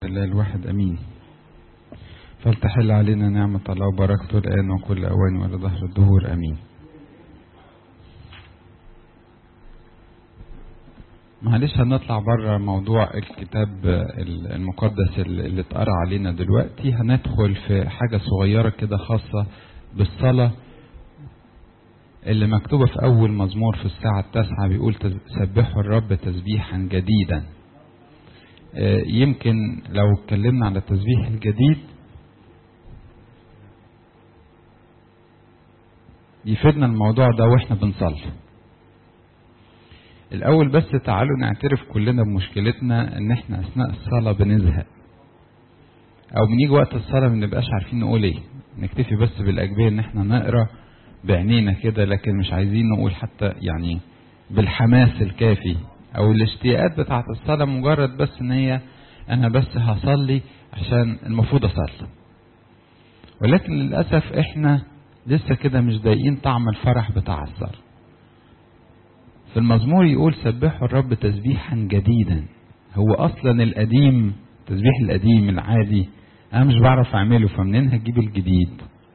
الله الواحد أمين فلتحل علينا نعمة الله وبركته الآن وكل أوان وإلى ظهر الدهور أمين معلش هنطلع بره موضوع الكتاب المقدس اللي اتقرا علينا دلوقتي هندخل في حاجة صغيرة كده خاصة بالصلاة اللي مكتوبة في أول مزمور في الساعة التاسعة بيقول سبحوا الرب تسبيحا جديدا يمكن لو اتكلمنا على التسبيح الجديد يفيدنا الموضوع ده واحنا بنصلي الاول بس تعالوا نعترف كلنا بمشكلتنا ان احنا اثناء الصلاه بنزهق او بنيجي وقت الصلاه ما بنبقاش عارفين نقول ايه نكتفي بس بالاجبيه ان احنا نقرا بعينينا كده لكن مش عايزين نقول حتى يعني بالحماس الكافي او الاشتياقات بتاعه الصلاه مجرد بس ان هي انا بس هصلي عشان المفروض اصلي ولكن للاسف احنا لسه كده مش ضايقين طعم الفرح بتاع الصلاه في المزمور يقول سبحوا الرب تسبيحا جديدا هو اصلا القديم التسبيح القديم العادي انا مش بعرف اعمله فمنين هجيب الجديد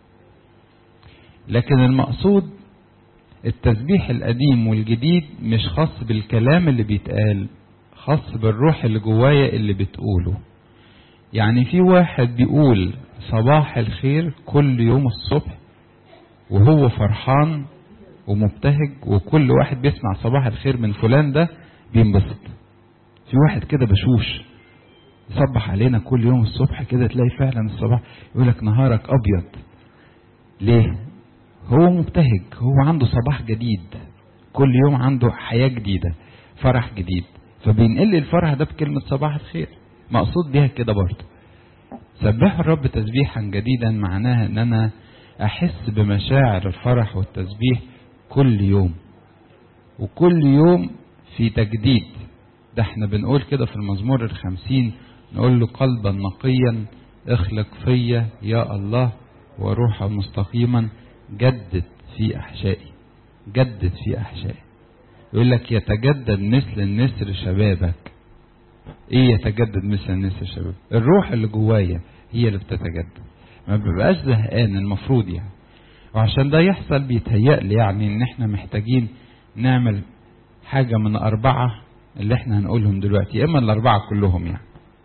لكن المقصود التسبيح القديم والجديد مش خاص بالكلام اللي بيتقال خاص بالروح اللي جوايا اللي بتقوله يعني في واحد بيقول صباح الخير كل يوم الصبح وهو فرحان ومبتهج وكل واحد بيسمع صباح الخير من فلان ده بينبسط في واحد كده بشوش يصبح علينا كل يوم الصبح كده تلاقي فعلا الصباح يقول لك نهارك ابيض ليه هو مبتهج هو عنده صباح جديد كل يوم عنده حياة جديدة فرح جديد فبينقل الفرح ده بكلمة صباح الخير مقصود بيها كده برضه سبحوا الرب تسبيحا جديدا معناها ان انا احس بمشاعر الفرح والتسبيح كل يوم وكل يوم في تجديد ده احنا بنقول كده في المزمور الخمسين نقول له قلبا نقيا اخلق فيا يا الله وروحا مستقيما جدد في احشائي جدد في احشائي يقول لك يتجدد مثل النسر شبابك ايه يتجدد مثل النسر شبابك الروح اللي جوايا هي اللي بتتجدد ما ببقاش زهقان المفروض يعني وعشان ده يحصل بيتهيألي يعني ان احنا محتاجين نعمل حاجة من أربعة اللي احنا هنقولهم دلوقتي اما الأربعة كلهم يعني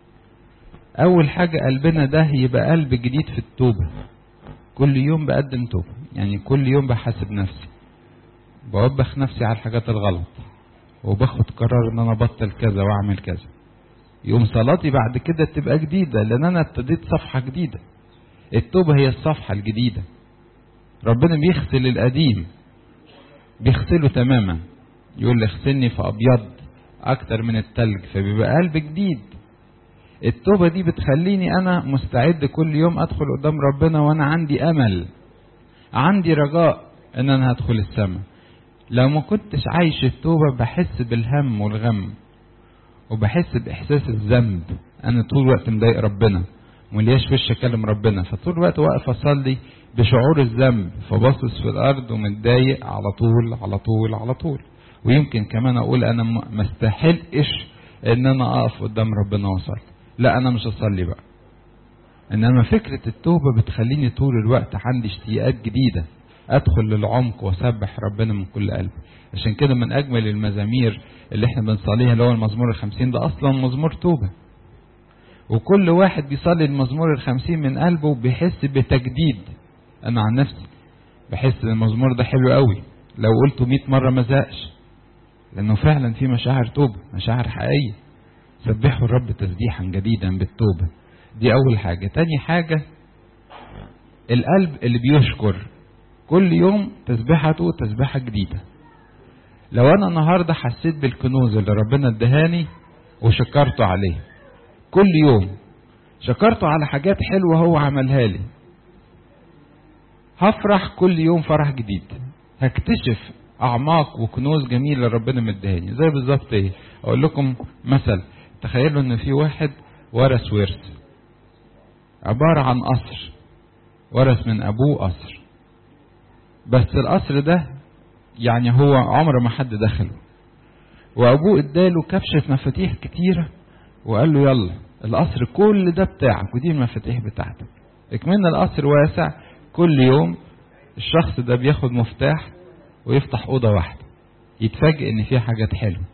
أول حاجة قلبنا ده يبقى قلب جديد في التوبة كل يوم بقدم توبة يعني كل يوم بحاسب نفسي بوبخ نفسي على الحاجات الغلط وباخد قرار ان انا ابطل كذا واعمل كذا يوم صلاتي بعد كده تبقى جديدة لان انا ابتديت صفحة جديدة التوبة هي الصفحة الجديدة ربنا بيغسل القديم بيغسله تماما يقول لي اغسلني فابيض اكتر من التلج فبيبقى قلب جديد التوبة دي بتخليني انا مستعد كل يوم ادخل قدام ربنا وانا عندي امل عندي رجاء ان انا هدخل السماء لو ما كنتش عايش التوبة بحس بالهم والغم وبحس باحساس الذنب انا طول الوقت مضايق ربنا ملياش وش اكلم ربنا فطول الوقت واقف اصلي بشعور الذنب فباصص في الارض ومتضايق على طول على طول على طول ويمكن كمان اقول انا ما استحقش ان انا اقف قدام ربنا واصلي لا انا مش هصلي بقى انما فكرة التوبة بتخليني طول الوقت عندي اشتياقات جديدة ادخل للعمق واسبح ربنا من كل قلبي عشان كده من اجمل المزامير اللي احنا بنصليها اللي هو المزمور الخمسين ده اصلا مزمور توبة وكل واحد بيصلي المزمور الخمسين من قلبه بيحس بتجديد انا عن نفسي بحس ان المزمور ده حلو قوي لو قلته 100 مره ما زهقش لانه فعلا في مشاعر توبه مشاعر حقيقيه سبحوا الرب تسبيحا جديدا بالتوبه دي اول حاجه تاني حاجه القلب اللي بيشكر كل يوم تسبيحته تسبيحه جديده لو انا النهارده حسيت بالكنوز اللي ربنا ادهاني وشكرته عليه كل يوم شكرته على حاجات حلوه هو عملها لي هفرح كل يوم فرح جديد هكتشف اعماق وكنوز جميله ربنا مديهاني زي بالظبط ايه اقول لكم مثل تخيلوا ان في واحد ورث ورث عباره عن قصر ورث من ابوه قصر بس القصر ده يعني هو عمر ما حد دخله وابوه اداله كبشه مفاتيح كتيره وقال له يلا القصر كل ده بتاعك ودي المفاتيح بتاعتك اكملنا القصر واسع كل يوم الشخص ده بياخد مفتاح ويفتح اوضه واحده يتفاجئ ان فيها حاجات حلوه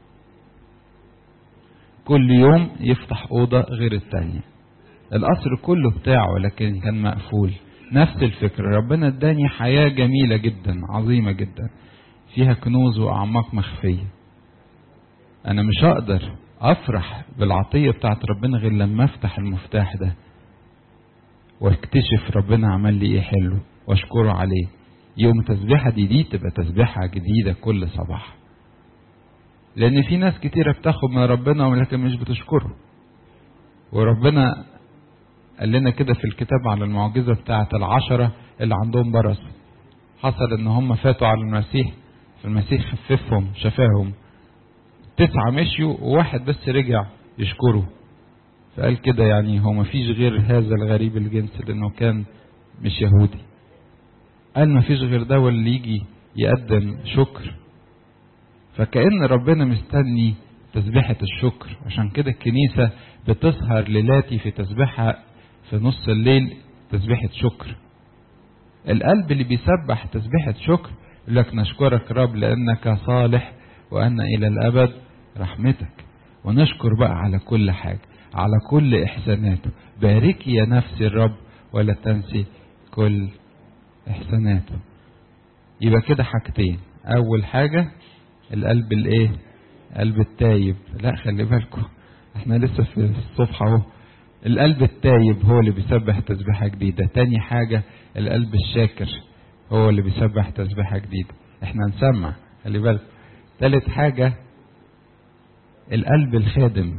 كل يوم يفتح اوضه غير التانيه القصر كله بتاعه لكن كان مقفول نفس الفكرة ربنا اداني حياة جميلة جدا عظيمة جدا فيها كنوز وأعماق مخفية أنا مش هقدر أفرح بالعطية بتاعت ربنا غير لما أفتح المفتاح ده واكتشف ربنا عمل لي إيه حلو وأشكره عليه يوم تسبيحة دي دي تبقى تسبيحة جديدة كل صباح لأن في ناس كتيرة بتاخد من ربنا ولكن مش بتشكره وربنا قال لنا كده في الكتاب على المعجزة بتاعة العشرة اللي عندهم برص حصل ان هم فاتوا على المسيح فالمسيح خففهم شفاهم تسعة مشيوا وواحد بس رجع يشكره فقال كده يعني هو مفيش غير هذا الغريب الجنس لانه كان مش يهودي قال مفيش غير ده واللي يجي يقدم شكر فكأن ربنا مستني تسبيحة الشكر عشان كده الكنيسة بتسهر ليلاتي في تسبيحها في نص الليل تسبيحة شكر القلب اللي بيسبح تسبيحة شكر يقول لك نشكرك رب لأنك صالح وأن إلى الأبد رحمتك ونشكر بقى على كل حاجة على كل إحساناته باركي يا نفسي الرب ولا تنسي كل إحساناته يبقى كده حاجتين أول حاجة القلب الإيه قلب التايب لا خلي بالكم احنا لسه في الصبح اهو القلب التايب هو اللي بيسبح تسبيحة جديدة تاني حاجة القلب الشاكر هو اللي بيسبح تسبيحة جديدة احنا نسمع خلي بالك تالت حاجة القلب الخادم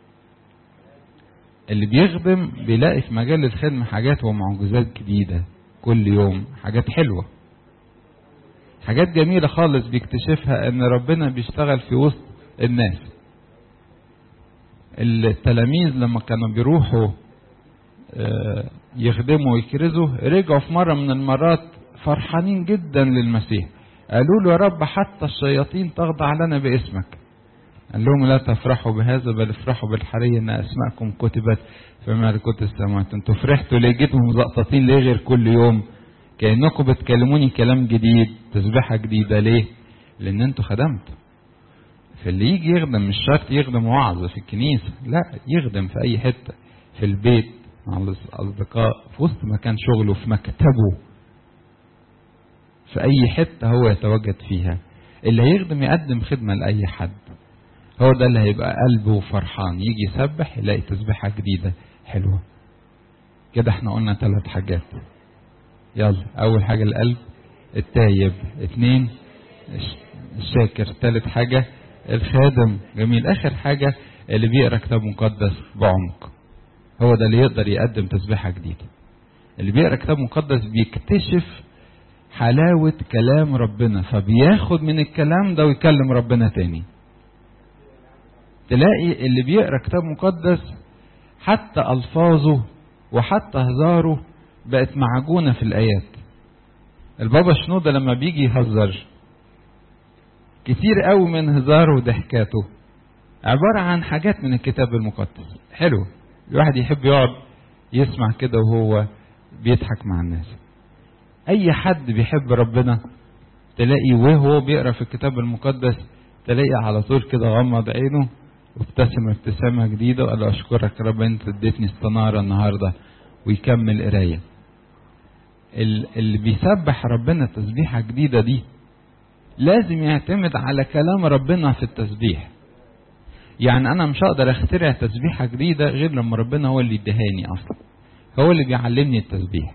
اللي بيخدم بيلاقي في مجال الخدمة حاجات ومعجزات جديدة كل يوم حاجات حلوة حاجات جميلة خالص بيكتشفها ان ربنا بيشتغل في وسط الناس التلاميذ لما كانوا بيروحوا يخدموا ويكرزوا رجعوا في مرة من المرات فرحانين جدا للمسيح قالوا له يا رب حتى الشياطين تخضع لنا باسمك قال لهم لا تفرحوا بهذا بل افرحوا بالحرية ان اسماءكم كتبت في ملكوت السماوات انتوا فرحتوا ليه جيتوا مزقططين ليه غير كل يوم كأنكم بتكلموني كلام جديد تسبيحة جديدة ليه لان انتوا خدمتوا فاللي يجي يخدم مش شرط يخدم وعظ في الكنيسة لا يخدم في أي حتة في البيت مع الأصدقاء في وسط مكان شغله في مكتبه في أي حتة هو يتواجد فيها اللي هيخدم يقدم خدمة لأي حد هو ده اللي هيبقى قلبه فرحان يجي يسبح يلاقي تسبيحة جديدة حلوة كده احنا قلنا ثلاث حاجات يلا أول حاجة القلب التايب اتنين الشاكر ثالث حاجة الخادم جميل اخر حاجة اللي بيقرا كتاب مقدس بعمق هو ده اللي يقدر يقدم تسبيحة جديدة اللي بيقرا كتاب مقدس بيكتشف حلاوة كلام ربنا فبياخد من الكلام ده ويكلم ربنا تاني تلاقي اللي بيقرا كتاب مقدس حتى ألفاظه وحتى هزاره بقت معجونة في الآيات البابا شنودة لما بيجي يهزر كتير قوي من هزاره وضحكاته عبارة عن حاجات من الكتاب المقدس حلو الواحد يحب يقعد يسمع كده وهو بيضحك مع الناس اي حد بيحب ربنا تلاقي وهو بيقرا في الكتاب المقدس تلاقي على طول كده غمض عينه وابتسم ابتسامه جديده وقال له اشكرك يا رب انت اديتني استناره النهارده ويكمل قرايه اللي بيسبح ربنا تسبيحه جديده دي لازم يعتمد على كلام ربنا في التسبيح يعني انا مش هقدر اخترع تسبيحه جديده غير لما ربنا هو اللي يدهاني اصلا هو اللي بيعلمني التسبيح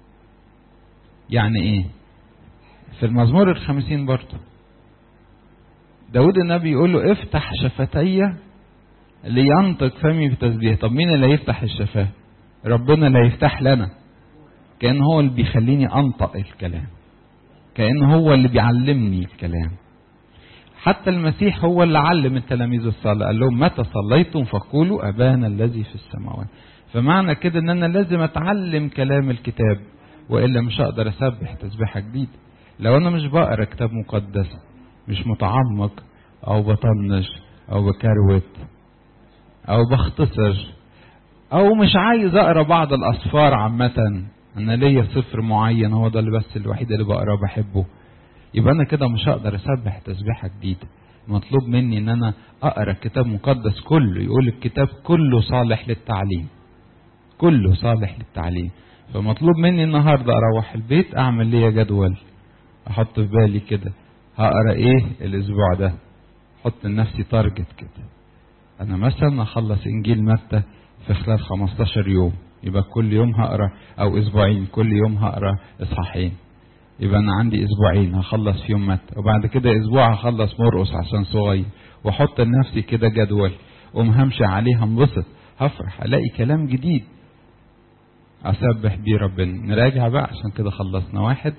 يعني ايه في المزمور الخمسين برضه داود النبي يقول له افتح شفتي لينطق فمي بتسبيح طب مين اللي هيفتح الشفاه ربنا اللي هيفتح لنا كان هو اللي بيخليني انطق الكلام كأن هو اللي بيعلمني الكلام حتى المسيح هو اللي علم التلاميذ الصلاة قال لهم متى صليتم فقولوا أبانا الذي في السماوات فمعنى كده ان انا لازم اتعلم كلام الكتاب والا مش هقدر اسبح تسبيحه جديده لو انا مش بقرا كتاب مقدس مش متعمق او بطنش او بكروت او بختصر او مش عايز اقرا بعض الاسفار عامة انا ليا سفر معين هو ده اللي بس الوحيد اللي بقراه بحبه يبقى انا كده مش هقدر اسبح تسبيحة جديدة مطلوب مني ان انا اقرا الكتاب المقدس كله يقول الكتاب كله صالح للتعليم كله صالح للتعليم فمطلوب مني النهارده اروح البيت اعمل ليا جدول احط في بالي كده هقرا ايه الاسبوع ده احط لنفسي تارجت كده انا مثلا اخلص انجيل متى في خلال 15 يوم يبقى كل يوم هقرا او اسبوعين كل يوم هقرا اصحاحين يبقى انا عندي اسبوعين هخلص فيهم متى وبعد كده اسبوع هخلص مرقس عشان صغير واحط لنفسي كده جدول قوم همشي عليه هنبسط هفرح الاقي كلام جديد اسبح بيه ربنا نراجع بقى عشان كده خلصنا واحد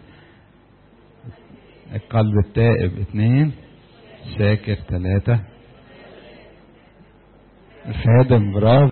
القلب التائب اثنين ساكر ثلاثة الخادم برافو